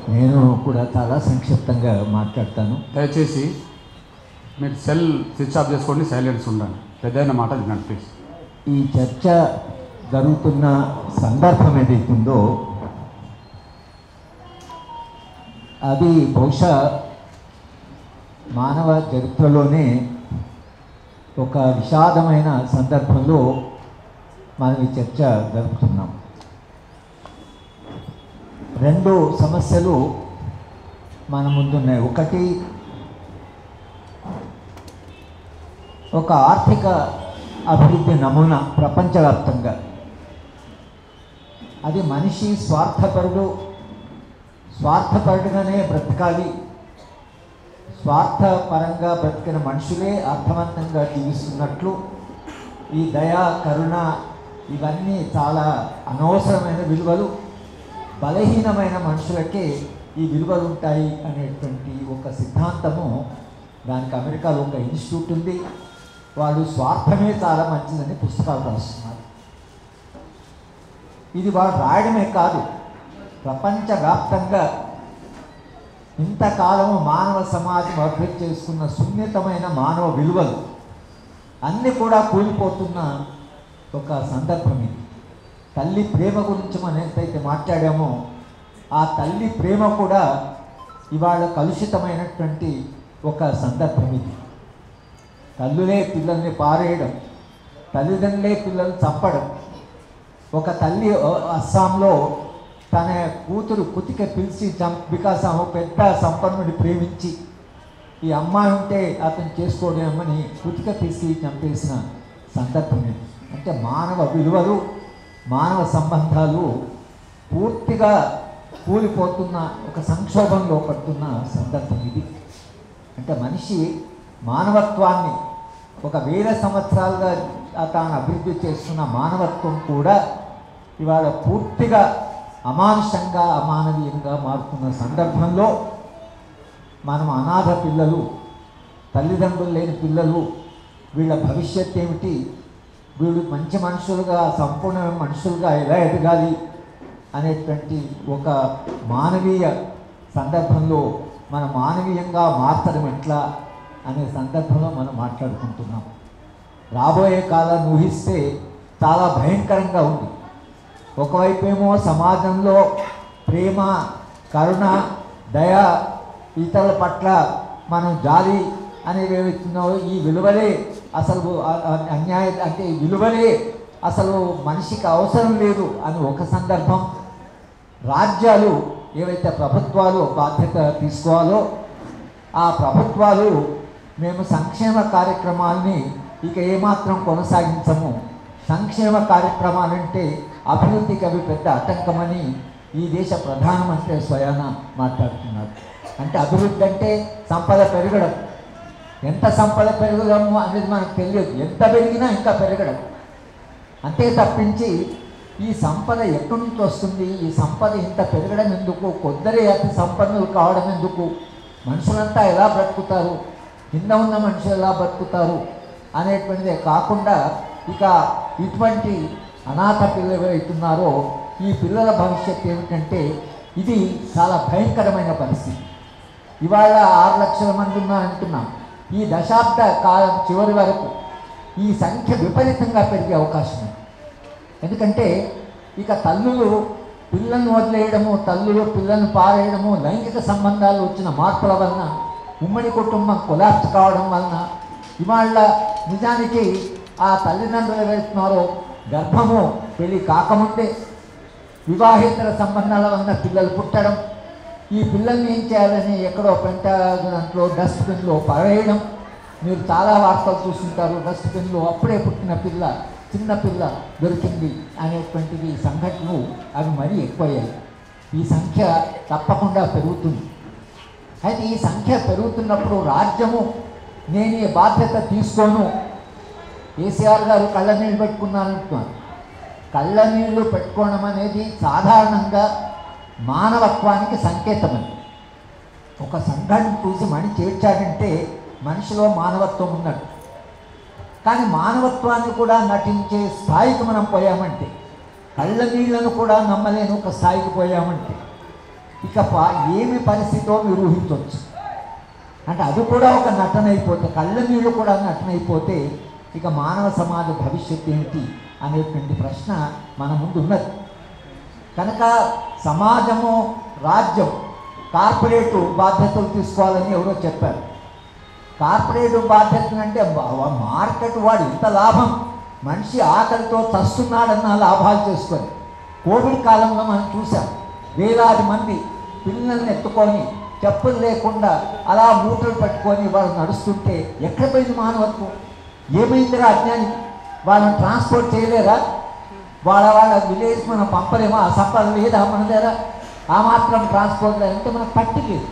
నేను కూడా చాలా సంక్షిప్తంగా మాట్లాడతాను దయచేసి మీరు సెల్ స్విచ్ ఆఫ్ చేసుకోండి సైలెన్స్ ఉండండి పెద్దయిన మాట వినండి ప్లీజ్ ఈ చర్చ జరుగుతున్న సందర్భం ఏదైతుందో అది బహుశా మానవ చరిత్రలోనే ఒక విషాదమైన సందర్భంలో మనం ఈ చర్చ జరుపుతున్నాం రెండు సమస్యలు మన ముందున్నాయి ఒకటి ఒక ఆర్థిక అభివృద్ధి నమూనా ప్రపంచవ్యాప్తంగా అది మనిషి స్వార్థపరుడు స్వార్థపరుడుగానే బ్రతకాలి స్వార్థపరంగా బ్రతికిన మనుషులే అర్థవంతంగా జీవిస్తున్నట్లు ఈ దయ కరుణ ఇవన్నీ చాలా అనవసరమైన విలువలు బలహీనమైన మనుషులకే ఈ విలువలు ఉంటాయి అనేటువంటి ఒక సిద్ధాంతము దానికి అమెరికాలో ఒక ఇన్స్టిట్యూట్ ఉంది వాళ్ళు స్వార్థమే చాలా మంచిదని పుస్తకాలు రాస్తున్నారు ఇది వాళ్ళు రాయడమే కాదు ప్రపంచవ్యాప్తంగా ఇంతకాలము మానవ సమాజం అభివృద్ధి చేసుకున్న సున్నితమైన మానవ విలువలు అన్నీ కూడా కూలిపోతున్న ఒక సందర్భం ఇది తల్లి ప్రేమ గురించి మనం ఎంతైతే మాట్లాడామో ఆ తల్లి ప్రేమ కూడా ఇవాళ కలుషితమైనటువంటి ఒక సందర్భం ఇది తల్లులే పిల్లల్ని పారేయడం తల్లిదండ్రులే పిల్లల్ని చంపడం ఒక తల్లి అ- అస్సాంలో తన కూతురు కుతిక పిలిచి చం బికాస్ ఆమె పెద్ద సంపన్నుడి ప్రేమించి ఈ అమ్మాయి ఉంటే అతను చేసుకోవడమని కుతిక పిలిచి చంపేసిన సందర్భం ఇది అంటే మానవ విలువలు మానవ సంబంధాలు పూర్తిగా కూలిపోతున్న ఒక సంక్షోభంలో పడుతున్న సందర్భం ఇది అంటే మనిషి మానవత్వాన్ని ఒక వేల సంవత్సరాలుగా తాను అభివృద్ధి చేస్తున్న మానవత్వం కూడా ఇవాళ పూర్తిగా అమానుషంగా అమానవీయంగా మారుతున్న సందర్భంలో మనం అనాథ పిల్లలు తల్లిదండ్రులు లేని పిల్లలు వీళ్ళ భవిష్యత్ ఏమిటి వీళ్ళు మంచి మనుషులుగా సంపూర్ణమైన మనుషులుగా ఎలా ఎదగాలి అనేటువంటి ఒక మానవీయ సందర్భంలో మన మానవీయంగా మార్చడం ఎట్లా అనే సందర్భంలో మనం మాట్లాడుకుంటున్నాం రాబోయే కాలాన్ని ఊహిస్తే చాలా భయంకరంగా ఉంది ఒకవైపేమో సమాజంలో ప్రేమ కరుణ దయ ఇతరుల పట్ల మనం జాలి అనేవి ఏవైతున్నాయో ఈ విలువలే అసలు అ- అ- అన్యాయ అంటే ఈ విలువలే అసలు మనిషికి అవసరం లేదు అని ఒక సందర్భం రాజ్యాలు ఏవైతే ప్రభుత్వాలు బాధ్యత తీసుకోవాలో ఆ ప్రభుత్వాలు మేము సంక్షేమ కార్యక్రమాల్ని ఇక ఏమాత్రం కొనసాగించము సంక్షేమ కార్యక్రమాలంటే అభివృద్ధికి అవి పెద్ద ఆటంకమని ఈ దేశ ప్రధానమంత్రి స్వయాన మాట్లాడుతున్నారు అంటే అభివృద్ధి అంటే సంపద పెరగడం ఎంత సంపద పెరగడము అనేది మనకు తెలియదు ఎంత పెరిగినా ఇంకా పెరగడం అంతే తప్పించి ఈ సంపద ఎక్కడి నుంచి వస్తుంది ఈ సంపద ఇంత పెరగడం ఎందుకు కొందరే అతి సంపన్నులు కావడం ఎందుకు మనుషులంతా ఎలా బ్రతుకుతారు కింద ఉన్న మనుషులు ఎలా బ్రతుకుతారు అనేటువంటిదే కాకుండా ఇక ఇటువంటి అనాథ పిల్లలు ఎవరైతున్నారో ఈ పిల్లల భవిష్యత్తు ఏమిటంటే ఇది చాలా భయంకరమైన పరిస్థితి ఇవాళ ఆరు లక్షల మంది ఉన్నారంటున్నాం ఈ దశాబ్ద కాలం చివరి వరకు ఈ సంఖ్య విపరీతంగా పెరిగే అవకాశం ఉంది ఎందుకంటే ఇక తల్లులు పిల్లల్ని వదిలేయడము తల్లులు పిల్లల్ని పారేయడము లైంగిక సంబంధాలు వచ్చిన మార్పుల వలన ఉమ్మడి కుటుంబం కొలాప్స్ కావడం వలన ఇవాళ నిజానికి ఆ తల్లిదండ్రులు ఎవరుతున్నారో గర్భము పెళ్ళి కాకముందే వివాహేతర సంబంధాల వలన పిల్లలు పుట్టడం ఈ పిల్లల్ని ఏం చేయాలని ఎక్కడో పెంట దాంట్లో డస్ట్బిన్లో పడేయడం మీరు చాలా వార్తలు చూస్తుంటారు డస్ట్బిన్లో అప్పుడే పుట్టిన పిల్ల చిన్న పిల్ల దొరికింది అనేటువంటివి సంఘటనలు అవి మరీ ఎక్కువయ్యాయి ఈ సంఖ్య తప్పకుండా పెరుగుతుంది అయితే ఈ సంఖ్య పెరుగుతున్నప్పుడు రాజ్యము నేను ఈ బాధ్యత తీసుకోను కేసీఆర్ గారు కళ్ళ నీళ్ళు పెట్టుకున్నారంటున్నారు కళ్ళ నీళ్ళు పెట్టుకోవడం అనేది సాధారణంగా మానవత్వానికి సంకేతమని ఒక సంఘటన చూసి మనిషి ఏడ్చాడంటే మనిషిలో మానవత్వం ఉన్నట్టు కానీ మానవత్వాన్ని కూడా నటించే స్థాయికి మనం పోయామంటే కళ్ళ నీళ్లను కూడా నమ్మలేని ఒక స్థాయికి పోయామంటే ఇక పా- ఏమి పరిస్థితో మీరు ఊహించవచ్చు అంటే అది కూడా ఒక నటన అయిపోతే కళ్ళ నీళ్ళు కూడా నటన అయిపోతే ఇక మానవ సమాజ భవిష్యత్తు ఏమిటి అనేటువంటి ప్రశ్న మన ముందు ఉన్నది కనుక సమాజము రాజ్యం కార్పొరేటు బాధ్యతలు తీసుకోవాలని ఎవరో చెప్పారు కార్పొరేట్ బాధ్యతలు అంటే బ- మార్కెట్ వాడు ఇంత లాభం మనిషి ఆకలితో చస్తున్నాడన్న లాభాలు చేసుకొని కోవిడ్ కాలంలో మనం చూసాం వేలాది మంది పిల్లల్ని ఎత్తుకొని చెప్పులు లేకుండా అలా మూటలు పట్టుకొని వాళ్ళు నడుస్తుంటే ఎక్కడ పోయింది మానవత్వం ఏమైందిరా అజ్ఞాని వాళ్ళని ట్రాన్స్పోర్ట్ చేయలేరా వాళ్ళ వాళ్ళ విలేజ్ మనం పంపలేమా ఆ సంపద లేదా మన దగ్గర ఆ మాత్రం ట్రాన్స్పోర్ట్ అంటే మనకు పట్టి లేదు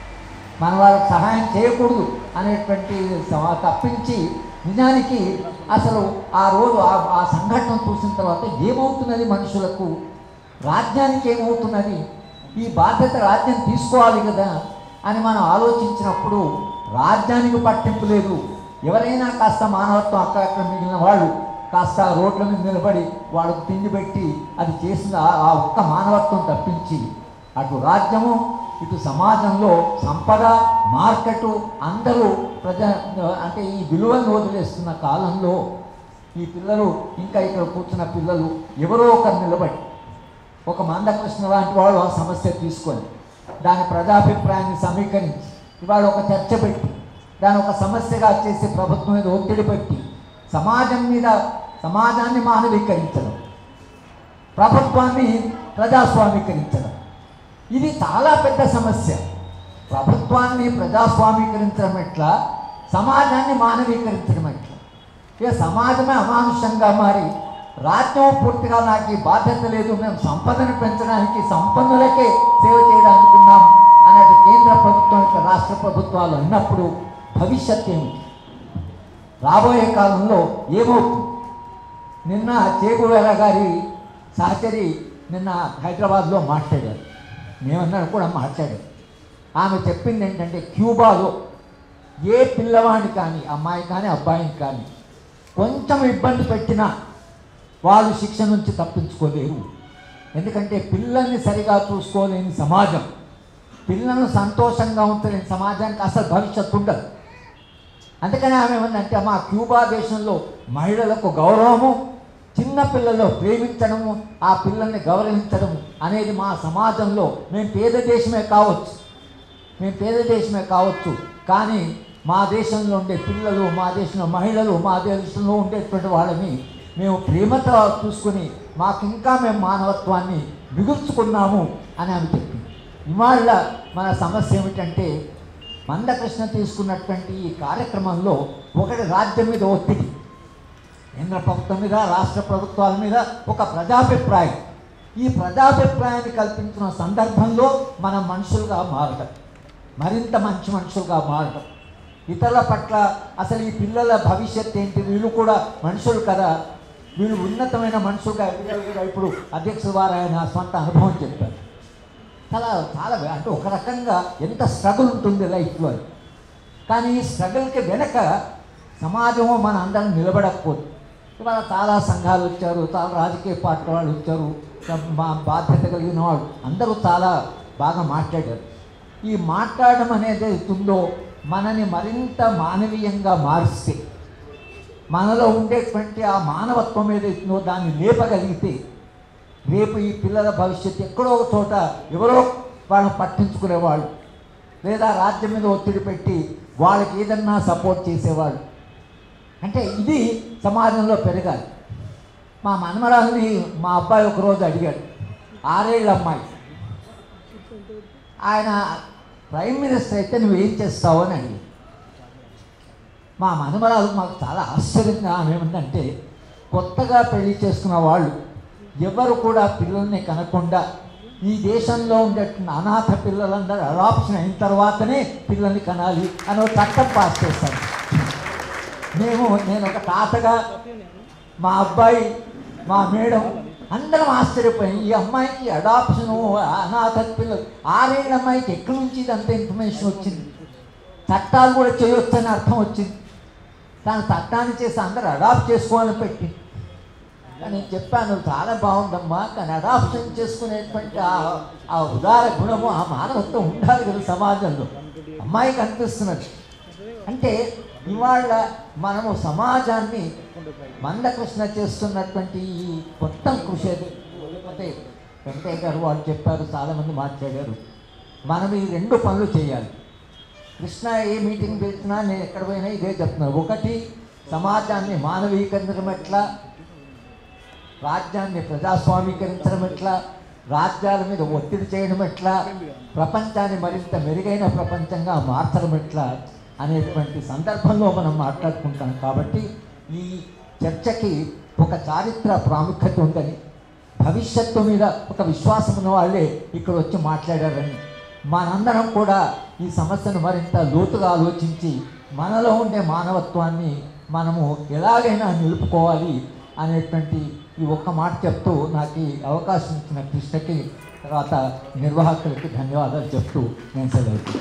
మన వాళ్ళకి సహాయం చేయకూడదు అనేటువంటి స- తప్పించి నిజానికి అసలు ఆ రోజు ఆ- ఆ సంఘటన చూసిన తర్వాత ఏమవుతున్నది మనుషులకు రాజ్యానికి ఏమవుతున్నది ఈ బాధ్యత రాజ్యం తీసుకోవాలి కదా అని మనం ఆలోచించినప్పుడు రాజ్యానికి పట్టింపు లేదు ఎవరైనా కాస్త మానవత్వం అక్కడక్కడ మిగిలిన వాళ్ళు కాస్త రోడ్ల మీద నిలబడి వాళ్ళకు తిండి పెట్టి అది చేసిన ఆ- ఆ ఒక్క మానవత్వం తప్పించి అటు రాజ్యము ఇటు సమాజంలో సంపద మార్కెట్ అందరూ ప్రజా అంటే ఈ విలువను వదిలేస్తున్న కాలంలో ఈ పిల్లలు ఇంకా ఇక్కడ కూర్చున్న పిల్లలు ఎవరో ఒకరు నిలబడి ఒక మందకృష్ణ లాంటి వాడు ఆ సమస్య తీసుకొని దాని ప్రజాభిప్రాయాన్ని సమీకరించి ఇవాళ ఒక చర్చ పెట్టి దాని ఒక సమస్యగా చేసి ప్రభుత్వం మీద ఒత్తిడి పెట్టి సమాజం మీద సమాజాన్ని మానవీకరించడం ప్రభుత్వాన్ని ప్రజాస్వామీకరించడం ఇది చాలా పెద్ద సమస్య ప్రభుత్వాన్ని ప్రజాస్వామీకరించడం ఎట్లా సమాజాన్ని మానవీకరించడం ఎట్లా ఇక సమాజమే అమానుషంగా మారి రాజ్యం పూర్తిగా నాకు ఈ బాధ్యత లేదు మేము సంపదను పెంచడానికి సంపన్నులకే సేవ చేయడానికి ఉన్నాం అన్నట్టు కేంద్ర ప్రభుత్వం ఇట్లా రాష్ట్ర ప్రభుత్వాలు అన్నప్పుడు భవిష్యత్ ఏమిటి రాబోయే కాలంలో ఏమవుతుంది నిన్న చేగువేర గారి సహచరి నిన్న హైదరాబాద్లో మాట్లాడారు మేమన్నారు కూడా మాట్లాడారు ఆమె చెప్పింది ఏంటంటే క్యూబాలో ఏ పిల్లవాడిని కానీ అమ్మాయి కానీ అబ్బాయిని కానీ కొంచెం ఇబ్బంది పెట్టినా వాళ్ళు శిక్ష నుంచి తప్పించుకోలేరు ఎందుకంటే పిల్లల్ని సరిగా చూసుకోలేని సమాజం పిల్లలను సంతోషంగా ఉంచలేని సమాజానికి అసలు భవిష్యత్తు ఉండదు అందుకని ఆమె ఏమందంటే మా క్యూబా దేశంలో మహిళలకు గౌరవము చిన్న పిల్లలు ప్రేమించడము ఆ పిల్లల్ని గౌరవించడము అనేది మా సమాజంలో మేము పేద దేశమే కావచ్చు మేము పేద దేశమే కావచ్చు కానీ మా దేశంలో ఉండే పిల్లలు మా దేశంలో మహిళలు మా దేశంలో ఉండేటువంటి వాళ్ళని మేము ప్రేమతో చూసుకుని మాకు ఇంకా మేము మానవత్వాన్ని మిగుల్చుకున్నాము అని ఆమె చెప్పింది ఇవాళ మన సమస్య ఏమిటంటే మందకృష్ణ తీసుకున్నటువంటి ఈ కార్యక్రమంలో ఒకటి రాజ్యం మీద ఒత్తిడి కేంద్ర ప్రభుత్వం మీద రాష్ట్ర ప్రభుత్వాల మీద ఒక ప్రజాభిప్రాయం ఈ ప్రజాభిప్రాయాన్ని కల్పించిన సందర్భంలో మనం మనుషులుగా మారటం మరింత మంచి మనుషులుగా మారటం ఇతరుల పట్ల అసలు ఈ పిల్లల భవిష్యత్ ఏంటి వీళ్ళు కూడా మనుషులు కదా వీళ్ళు ఉన్నతమైన మనుషులుగా ఎదగలిగారు. ఇప్పుడు అధ్యక్షుల వారు ఆయన సొంత అనుభవం చెప్పారు చాలా చాలా అంటే ఒక రకంగా ఎంత స్ట్రగుల్ ఉంటుంది లైఫ్లో అని. కానీ ఈ స్ట్రగుల్కి వెనక సమాజము మన అందరం నిలబడకపోదు ఇవాళ చాలా సంఘాలు వచ్చారు చాలా రాజకీయ పార్టీ వాళ్ళు వచ్చారు మా బాధ్యత కలిగిన వాళ్ళు అందరూ చాలా బాగా మాట్లాడారు ఈ మాట్లాడడం అనేది ఉందో మనని మరింత మానవీయంగా మారిస్తే మనలో ఉండేటువంటి ఆ మానవత్వం ఏదైతుందో దాన్ని లేపగలిగితే రేపు ఈ పిల్లల భవిష్యత్తు ఎక్కడో ఒక చోట ఎవరో వాళ్ళని పట్టించుకునేవాళ్ళు లేదా రాజ్యం మీద ఒత్తిడి పెట్టి వాళ్ళకి ఏదన్నా సపోర్ట్ చేసేవాళ్ళు అంటే ఇది సమాజంలో పెరగాలి మా మనమరాల్ని మా అబ్బాయి ఒకరోజు అడిగాడు ఆరేళ్ళ అమ్మాయి ఆయన ప్రైమ్ మినిస్టర్ అయితే నువ్వేం చేస్తావు అని అడిగాడు మా మనమరాలు మాకు చాలా ఆశ్చర్యంగా ఆమె ఏమందంటే కొత్తగా పెళ్లి చేసుకున్న వాళ్ళు ఎవరు కూడా పిల్లల్ని కనకుండా ఈ దేశంలో ఉండేటువంటి అనాథ పిల్లలందరూ అడాప్షన్ అయిన తర్వాతనే పిల్లల్ని కనాలి అని ఒక చట్టం పాస్ చేస్తాను మేము నేను ఒక తాతగా మా అబ్బాయి మా మేడం అందరం ఆశ్చర్యపోయాం ఈ అమ్మాయికి అడాప్షను అనాథ పిల్లలు ఆరేళ్ళ అమ్మాయికి ఎక్కడి నుంచి ఇదంత ఇన్ఫర్మేషన్ వచ్చింది చట్టాలు కూడా చేయొచ్చని అర్థం వచ్చింది దాని చట్టాన్ని చేసి అందరూ అడాప్ట్ చేసుకోవాలని పెట్టి అని చెప్పాను చాలా బాగుందమ్మా కానీ అడాప్షన్ చేసుకునేటువంటి ఆ ఆ ఉదార గుణము ఆ మానవత్వం ఉండాలి కదా సమాజంలో అమ్మాయికి అనిపిస్తున్నది అంటే ఇవాళ మనము సమాజాన్ని మందకృష్ణ చేస్తున్నటువంటి ఈ మొత్తం కృషి అది లేకపోతే వెంకయ్య గారు వాళ్ళు చెప్పారు చాలామంది మాట్లాడారు మనం ఈ రెండు పనులు చేయాలి కృష్ణ ఏ మీటింగ్ పెట్టినా నేను ఎక్కడ పోయినా ఇదే చెప్తున్నాను ఒకటి సమాజాన్ని మానవీకరించడం ఎట్లా రాజ్యాన్ని ప్రజాస్వామీకరించడం ఎట్లా రాజ్యాల మీద ఒత్తిడి చేయడం ఎట్లా ప్రపంచాన్ని మరింత మెరుగైన ప్రపంచంగా మార్చడం ఎట్లా అనేటువంటి సందర్భంలో మనం మాట్లాడుకుంటాం కాబట్టి ఈ చర్చకి ఒక చారిత్ర ప్రాముఖ్యత ఉందని భవిష్యత్తు మీద ఒక విశ్వాసం ఉన్న వాళ్ళే ఇక్కడ వచ్చి మాట్లాడారని మనందరం కూడా ఈ సమస్యను మరింత లోతుగా ఆలోచించి మనలో ఉండే మానవత్వాన్ని మనము ఎలాగైనా నిలుపుకోవాలి అనేటువంటి ఈ ఒక్క మాట చెప్తూ నాకు ఈ అవకాశం ఇచ్చిన కృష్ణకి తర్వాత నిర్వాహకులకి ధన్యవాదాలు చెప్తూ నేను సెలవు